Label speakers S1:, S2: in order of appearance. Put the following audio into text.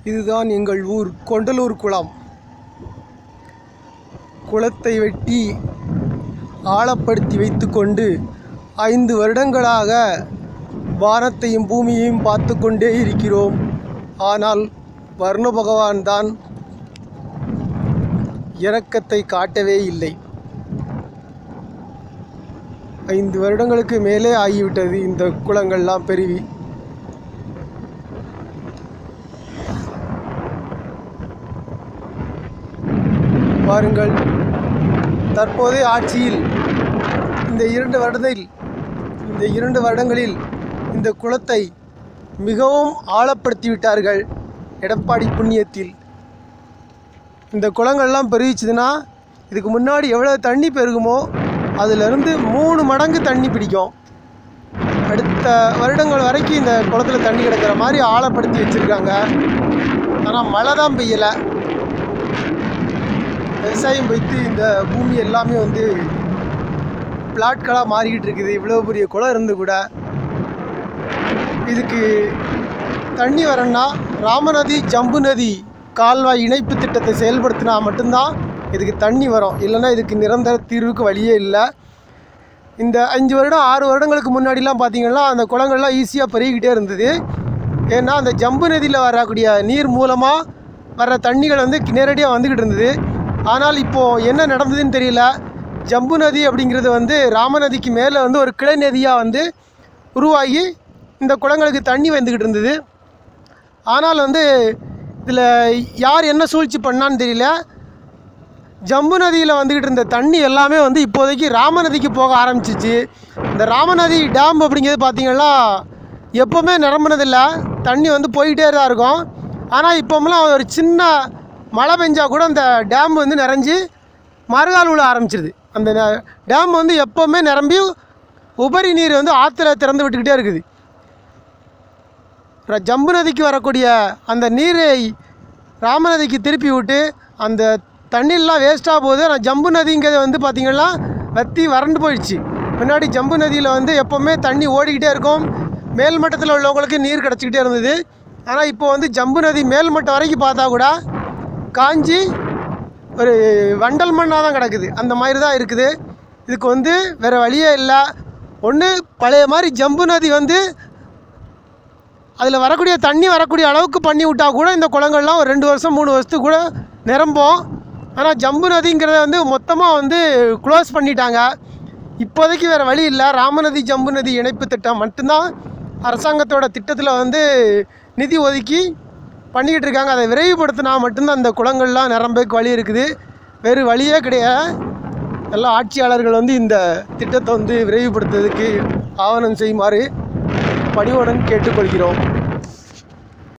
S1: இதுதான் எங்கள் ஊர் கொண்டலூர் குளம் குளத்தை வெட்டி ஆழப்படுத்தி வைத்துக்கொண்டு ஐந்து வருடங்களாக வானத்தையும் பூமியையும் பார்த்து கொண்டே இருக்கிறோம் ஆனால் வர்ண பகவான் தான் இரக்கத்தை காட்டவே இல்லை ஐந்து வருடங்களுக்கு மேலே ஆகிவிட்டது இந்த குளங்கள்லாம் பெருவி பாருங்கள் தற்போதைய ஆட்சியில் இந்த இரண்டு வருடத்தில் இந்த இரண்டு வருடங்களில் இந்த குளத்தை மிகவும் ஆழப்படுத்தி விட்டார்கள் எடப்பாடி புண்ணியத்தில் இந்த குளங்கள்லாம் பெருகிச்சுதுன்னா இதுக்கு முன்னாடி எவ்வளோ தண்ணி பெருகுமோ அதிலிருந்து மூணு மடங்கு தண்ணி பிடிக்கும் அடுத்த வருடங்கள் வரைக்கும் இந்த குளத்துல தண்ணி கிடக்கிற மாதிரி ஆழப்படுத்தி வச்சுருக்காங்க ஆனால் மழை தான் பெய்யலை விவசாயம் வைத்து இந்த பூமி எல்லாமே வந்து பிளாட்களாக மாறிக்கிட்டு இருக்குது இவ்வளோ பெரிய குளம் இருந்து கூட இதுக்கு தண்ணி வரணும்னா ராமநதி ஜம்பு நதி கால்வாய் இணைப்பு திட்டத்தை செயல்படுத்தினா மட்டும்தான் இதுக்கு தண்ணி வரும் இல்லைன்னா இதுக்கு நிரந்தர தீர்வுக்கு வழியே இல்லை இந்த அஞ்சு வருடம் ஆறு வருடங்களுக்கு முன்னாடிலாம் பார்த்தீங்கன்னா அந்த குளங்கள்லாம் ஈஸியாக பெருகிக்கிட்டே இருந்தது ஏன்னா அந்த ஜம்பு நதியில் வரக்கூடிய நீர் மூலமாக வர்ற தண்ணிகள் வந்து நேரடியாக வந்துக்கிட்டு இருந்தது ஆனால் இப்போது என்ன நடந்ததுன்னு தெரியல ஜம்பு நதி அப்படிங்கிறது வந்து ராமநதிக்கு மேலே வந்து ஒரு கிளை நதியாக வந்து உருவாகி இந்த குளங்களுக்கு தண்ணி வந்துக்கிட்டு இருந்தது ஆனால் வந்து இதில் யார் என்ன சூழ்ச்சி பண்ணான்னு தெரியல ஜம்பு நதியில் வந்துக்கிட்டு இருந்த தண்ணி எல்லாமே வந்து இப்போதைக்கு ராமநதிக்கு போக ஆரம்பிச்சிச்சு இந்த ராமநதி டேம் அப்படிங்கிறது பார்த்திங்கன்னா எப்போவுமே நிரம்பினதில்லை தண்ணி வந்து போயிட்டே தான் இருக்கும் ஆனால் இப்போமெல்லாம் ஒரு சின்ன மழை பெஞ்சால் கூட அந்த டேம் வந்து நிறைஞ்சி மறுகால் விழ ஆரம்பிச்சிருது அந்த ந- டேம் வந்து எப்போவுமே நிரம்பி உபரி நீர் வந்து ஆற்றுல திறந்து விட்டுக்கிட்டே இருக்குது ர- ஜம்பு நதிக்கு வரக்கூடிய அந்த நீரை ராமநதிக்கு திருப்பி விட்டு அந்த தண்ணியெல்லாம் வேஸ்ட்டாக போகுது ஆனால் ஜம்பு நதிங்கிறது வந்து பார்த்திங்கன்னா வற்றி வறண்டு போயிடுச்சு முன்னாடி ஜம்பு நதியில் வந்து எப்போவுமே தண்ணி ஓடிக்கிட்டே இருக்கும் மேல் மட்டத்தில் உள்ளவங்களுக்கு நீர் கிடச்சிக்கிட்டே இருந்தது ஆனால் இப்போ வந்து ஜம்பு நதி மேல் மட்டம் வரைக்கும் பார்த்தா கூட காஞ்சி ஒரு வண்டல் மண்ணாக தான் கிடக்குது அந்த மாதிரி தான் இருக்குது இதுக்கு வந்து வேறு வழியே இல்லை ஒன்று பழைய மாதிரி ஜம்பு நதி வந்து அதில் வரக்கூடிய தண்ணி வரக்கூடிய அளவுக்கு பண்ணி விட்டா கூட இந்த குளங்கள்லாம் ஒரு ரெண்டு வருஷம் மூணு வருஷத்துக்கு கூட நிரம்பும் ஆனால் ஜம்பு நதிங்கிறத வந்து மொத்தமாக வந்து க்ளோஸ் பண்ணிட்டாங்க இப்போதைக்கு வேறு வழி இல்லை ராமநதி ஜம்பு நதி இணைப்பு திட்டம் மட்டும்தான் அரசாங்கத்தோட திட்டத்தில் வந்து நிதி ஒதுக்கி பண்ணிக்கிட்டு இருக்காங்க அதை விரைவுபடுத்தினா மட்டும்தான் அந்த குளங்கள்லாம் நிரம்பக்கு வழி இருக்குது வேறு வழியே கிடையாது எல்லா ஆட்சியாளர்கள் வந்து இந்த திட்டத்தை வந்து விரைவுபடுத்துறதுக்கு ஆவணம் செய்யுமாறு பணிவுடன் கேட்டுக்கொள்கிறோம்